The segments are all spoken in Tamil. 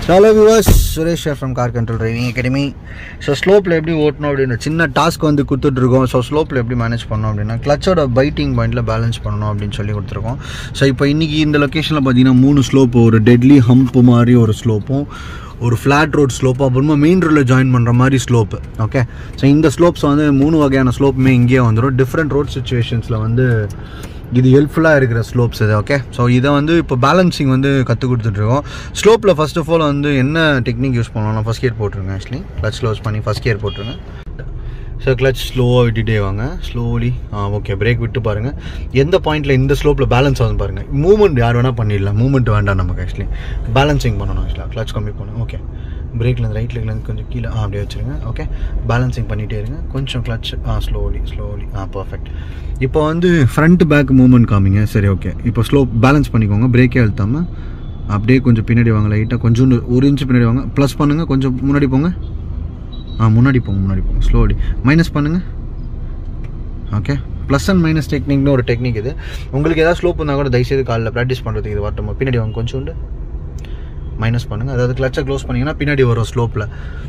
hello Vivas Suresh from car control driving academy so ஸ்லோப்பில் எப்படி ஓட்டணும் அப்படின்னு சின்ன டாஸ்க் வந்து கொடுத்துட்ருக்கோம் ஸோ ஸ்லோப்பில் எப்படி மேனேஜ் பண்ணணும் அப்படின்னா கிளச்சோட பைட்டிங் பாயிண்டில் பேலன்ஸ் பண்ணணும் அப்படின்னு சொல்லி கொடுத்துருக்கோம் ஸோ இப்போ இன்றைக்கி இந்த லொக்கேஷனில் பார்த்தீங்கன்னா மூணு ஸ்லோப்பு ஒரு டெட்லி ஹம்ப் மாதிரி ஒரு ஸ்லோப்பும் ஒரு ஃப்ளாட் ரோட் ஸ்லோப்பு அப்புறமா மெயின் ரோடில் ஜாயின் பண்ணுற மாதிரி ஸ்லோப்பு ஓகே ஸோ இந்த ஸ்லோப்ஸ் வந்து மூணு வகையான ஸ்லோப்புமே இங்கேயே வந்துடும் டிஃப்ரெண்ட் ரோட் சுச்சுவேஷன்ஸில் வந்து இது ஹெல்ப்ஃபுல்லாக இருக்கிற ஸ்லோப்ஸ் இது ஓகே ஸோ இதை வந்து இப்போ பேலன்சிங் வந்து கற்றுக் கொடுத்துட்ருக்கோம் ஸ்லோப்பில் ஃபர்ஸ்ட் ஆஃப் ஆல் வந்து என்ன டெக்னிக் யூஸ் பண்ணலாம் ஃபஸ்ட் கியர் போட்டுருங்க ஆக்சுவலி கிளச் க்ளோஸ் பண்ணி ஃபஸ்ட் கியர் போட்டுருங்க ஸோ கிளச் ஸ்லோவாக விட்டுட்டே வாங்க ஸ்லோலி ஆ ஓகே பிரேக் விட்டு பாருங்கள் எந்த பாயிண்ட்டில் இந்த ஸ்லோப்பில் பேலன்ஸ் ஆகும் பாருங்கள் மூவ்மெண்ட் யார் வேணால் பண்ணிடலாம் மூவ்மெண்ட் வேண்டாம் நமக்கு ஆக்சுவலி பேலன்சிங் பண்ணணும் ஆக்சுவலாக கிளச் கம்மி பண்ணணும் ஓகே பிரேக்லேருந்து ரைட்லேருந்து கொஞ்சம் கீழே ஆ அப்படியே வச்சுருங்க ஓகே பேலன்சிங் பண்ணிகிட்டே இருங்க கொஞ்சம் clutch ah slowly slowly ah perfect இப்போ வந்து ஃப்ரண்ட் பேக் மூவ்மெண்ட் காமிங்க சரி ஓகே இப்போ ஸ்லோ பேலன்ஸ் பண்ணிக்கோங்க பிரேக்கே அழுத்தாமல் அப்படியே கொஞ்சம் பின்னாடி வாங்க லைட்டாக கொஞ்சோண்டு ஒரு இன்ச்சு பின்னாடி வாங்க ப்ளஸ் பண்ணுங்கள் கொஞ்சம் முன்னாடி போங்க ஆ முன்னாடி போங்க முன்னாடி போங்க ஸ்லோலி மைனஸ் பண்ணுங்கள் ஓகே ப்ளஸ் அண்ட் மைனஸ் டெக்னிக்னு ஒரு டெக்னிக் இது உங்களுக்கு ஏதாவது ஸ்லோப் இருந்தால் கூட தயவுசெய்து காலில் ப்ராக்டிஸ் பண்ணுறதுக்கு இது வரட்டும் பின்னாடி வாங்க கொஞ்சோண்டு மைனஸ் பண்ணுங்கள் அதாவது கிளச்சை க்ளோஸ் பண்ணிங்கன்னா பின்னாடி வரும் ஸ்லோப்பில்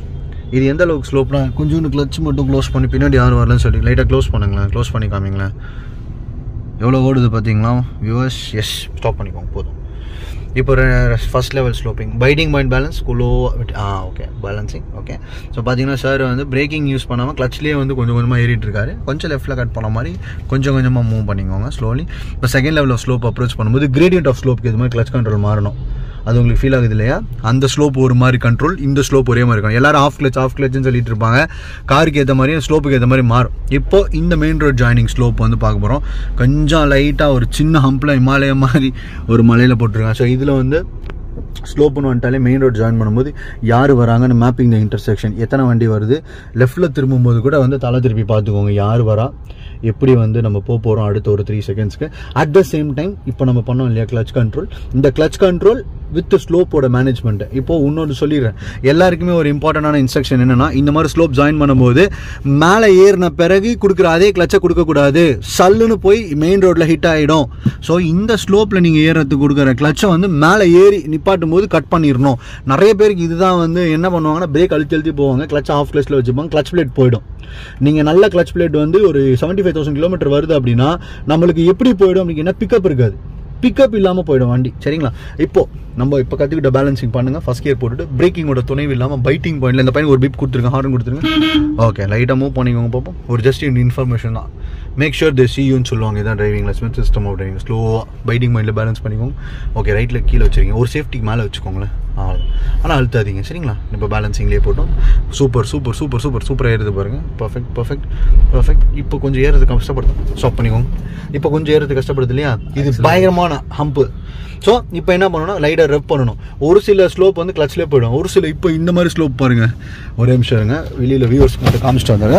இது எந்த அளவுக்கு ஸ்லோப்னா கொஞ்சோண்டு கிளச் மட்டும் க்ளோஸ் பண்ணி பின்னாடி யாரும் வரலன்னு சொல்லி லைட்டாக க்ளோஸ் பண்ணுங்களேன் க்ளோஸ் பண்ணி காமிங்களேன் எவ்வளோ ஓடுது பார்த்தீங்களா வியூவர்ஸ் எஸ் ஸ்டாப் பண்ணிக்கோங்க போதும் இப்போ first level sloping biting point balance குலோ ah okay balancing okay so பார்த்தீங்கன்னா சார் வந்து பிரேக்கிங் யூஸ் பண்ணாமல் கிளச்லேயே வந்து கொஞ்சம் கொஞ்சமாக ஏறிட்டு இருக்காரு கொஞ்சம் லெஃப்ட்டில் கட் பண்ண மாதிரி கொஞ்சம் கொஞ்சமாக மூவ் பண்ணிக்கோங்க ஸ்லோலி இப்போ second level of slope approach பண்ணும்போது கிரேடியன்ட் ஆஃப் ஸ்லோப்க்கு இது மாதிரி கிளச் கண்ட்ரோல் மாறணும் அது உங்களுக்கு ஃபீல் ஆகுது இல்லையா அந்த ஸ்லோப் ஒரு மாதிரி கண்ட்ரோல் இந்த ஸ்லோப் ஒரே மாதிரி இருக்கும் எல்லாரும் ஆஃப் கிளச் ஆஃப் கிளச்னு சொல்லிட்டு இருப்பாங்க காருக்கு ஏற்ற மாதிரி ஸ்லோப்புக்கு ஏற்ற மாதிரி மாறும் இப்போ இந்த மெயின் ரோட் ஜாயினிங் ஸ்லோப் வந்து பார்க்க போகிறோம் கொஞ்சம் லைட்டாக ஒரு சின்ன ஹம்பில் இமாலய மாதிரி ஒரு மலையில் போட்டிருக்காங்க ஸோ இதில் வந்து ஸ்லோப்புன்னு வந்துட்டாலே மெயின் ரோட் ஜாயின் பண்ணும்போது யார் வராங்கன்னு மேப்பிங் த இன்டர்செக்ஷன் எத்தனை வண்டி வருது லெஃப்ட்டில் திரும்பும்போது கூட வந்து தலை திருப்பி பார்த்துக்கோங்க யார் வரா எப்படி வந்து நம்ம போக போகிறோம் அடுத்த ஒரு த்ரீ செகண்ட்ஸ்க்கு அட் த சேம் டைம் இப்போ நம்ம பண்ணோம் இல்லையா கிளச் கண்ட்ரோல் இந்த கிளச் கண்ட்ரோல் வித் ஸ்லோப்போட மேனேஜ்மெண்ட் இப்போ இன்னொன்று சொல்லிடுறேன் எல்லாருக்குமே ஒரு இம்பார்ட்டண்டான இன்ஸ்ட்ரக்ஷன் என்னன்னா இந்த மாதிரி ஸ்லோப் ஜாயின் பண்ணும்போது மேலே ஏறின பிறகு கொடுக்குற அதே கிளச்சை கொடுக்கக்கூடாது சல்லுன்னு போய் மெயின் ரோட்டில் ஹிட் ஆகிடும் ஸோ இந்த ஸ்லோப்பில் நீங்கள் ஏறத்துக்கு கொடுக்குற கிளச்சை வந்து மேலே ஏறி நிப்பாட்டும் போது கட் பண்ணிடணும் நிறைய பேருக்கு இதுதான் வந்து என்ன பண்ணுவாங்கன்னா பிரேக் அழுத்தி அழுத்தி போவாங்க கிளச் ஆஃப் கிளச்சில் வச்சுப்பாங்க கிளச் பிளேட் போயிடும் நீங்கள் நல்ல கிளச் பிளேட் வந்து ஒரு செவன்ட்டி ஃபைவ் தௌசண்ட் கிலோமீட்டர் வருது அப்படின்னா நம்மளுக்கு எப்படி போயிடும் அப்படின்னா பிக்கப் இருக்காது பிக்கப் இல்லாமல் போயிடும் வண்டி சரிங்களா இப்போ நம்ம இப்போ கற்றுக்கிட்ட பேலன்சிங் பண்ணுங்க ஃபர்ஸ்ட் கியர் போட்டுட்டு பிரேக்கிங்கோட துணைவு இல்லாமல் பைட்டிங் பாயிண்ட்ல இந்த பையன் ஒரு பிப் கொடுத்துருங்க ஹார்ன் கொடுத்துருங்க ஓகே லைட்டாக மூவ் பண்ணிக்கோங்க பார்ப்போம் ஒரு ஜஸ்ட் இன்ஃபர்மேஷன் தான் மேக் ஷூர் தே சியூன்னு சொல்லுவாங்க இதான் டிரைவிங்கில் ஸ்மித் சிஸ்டம் ஆஃப் டிரைவிங் ஸ்லோவாக பைட்டிங் பாயிண்டில் பேலன்ஸ் பண்ணிக்கோங்க ஓகே ரைட்டில் கீழே வச்சிருக்கீங்க ஒரு சேஃப்டிக்கு மேலே வச்சுக்கோங்களேன் அவ்வளோ ஆனால் அழுத்தாதீங்க சரிங்களா இப்போ பேலன்சிங்லேயே போட்டோம் சூப்பர் சூப்பர் சூப்பர் சூப்பர் சூப்பராக ஏறுது பாருங்க பர்ஃபெக்ட் பர்ஃபெக்ட் பர்ஃபெக்ட் இப்போ கொஞ்சம் ஏறது கஷ்டப்படுது ஸ்டாப் பண்ணிக்கோங்க இப்போ கொஞ்சம் ஏறது கஷ்டப்படுது இல்லையா இது பயங்கரமான ஹம்ப்பு ஸோ இப்போ என்ன பண்ணணும் லைட்டாக ரெப் பண்ணணும் ஒரு சில ஸ்லோப் வந்து கிளச்லேயே போயிடும் ஒரு சில இப்போ இந்த மாதிரி ஸ்லோப் பாருங்க ஒரே நிமிஷம் இருங்க வெளியில் வியூவர்ஸ் மட்டும் காமிச்சிட்டு வந்தாங்க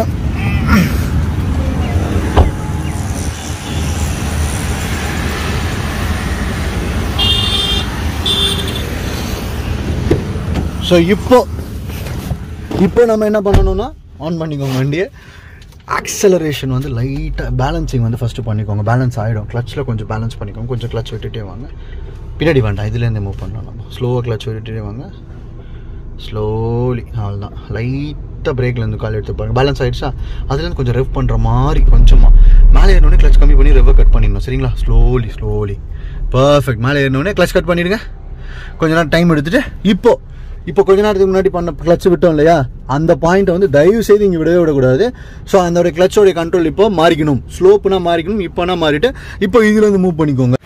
ஸோ இப்போ இப்போ நம்ம என்ன பண்ணணும்னா ஆன் பண்ணிக்கோங்க வண்டியை ஆக்சலரேஷன் வந்து லைட்டாக பேலன்சிங் வந்து ஃபஸ்ட்டு பண்ணிக்கோங்க பேலன்ஸ் ஆகிடும் கிளச்சில் கொஞ்சம் பேலன்ஸ் பண்ணிக்கோங்க கொஞ்சம் கிளச் விட்டுட்டே வாங்க பின்னாடி வேண்டாம் இதுலேருந்து மூவ் பண்ணலாம் நம்ம ஸ்லோவாக கிளச் விட்டுட்டே வாங்க ஸ்லோலி அவ்வளோதான் லைட்டாக பிரேக்லேருந்து கால் எடுத்து பாருங்க பேலன்ஸ் ஆகிடுச்சா அதுலேருந்து கொஞ்சம் ரெவ் பண்ணுற மாதிரி கொஞ்சமாக மேலே ஏறினோடனே கிளச் கம்மி பண்ணி ரெவ்வை கட் பண்ணிடணும் சரிங்களா ஸ்லோலி ஸ்லோலி பர்ஃபெக்ட் மேலே ஏறினோடனே கிளச் கட் பண்ணிடுங்க கொஞ்ச நேரம் டைம் எடுத்துகிட்டு இப்போது இப்போ கொஞ்ச நேரத்துக்கு முன்னாடி பண்ண கிளச் விட்டோம் இல்லையா அந்த பாயிண்ட்டை வந்து தயவு செய்து இங்கே விடவே விடக்கூடாது ஸோ அந்த கிளச்சோடைய கண்ட்ரோல் இப்போ மாறிக்கணும் ஸ்லோப்புனா மாறிக்கணும் இப்போனா மாறிட்டு இப்போ இதுல இருந்து மூவ் பண்ணிக்கோங்க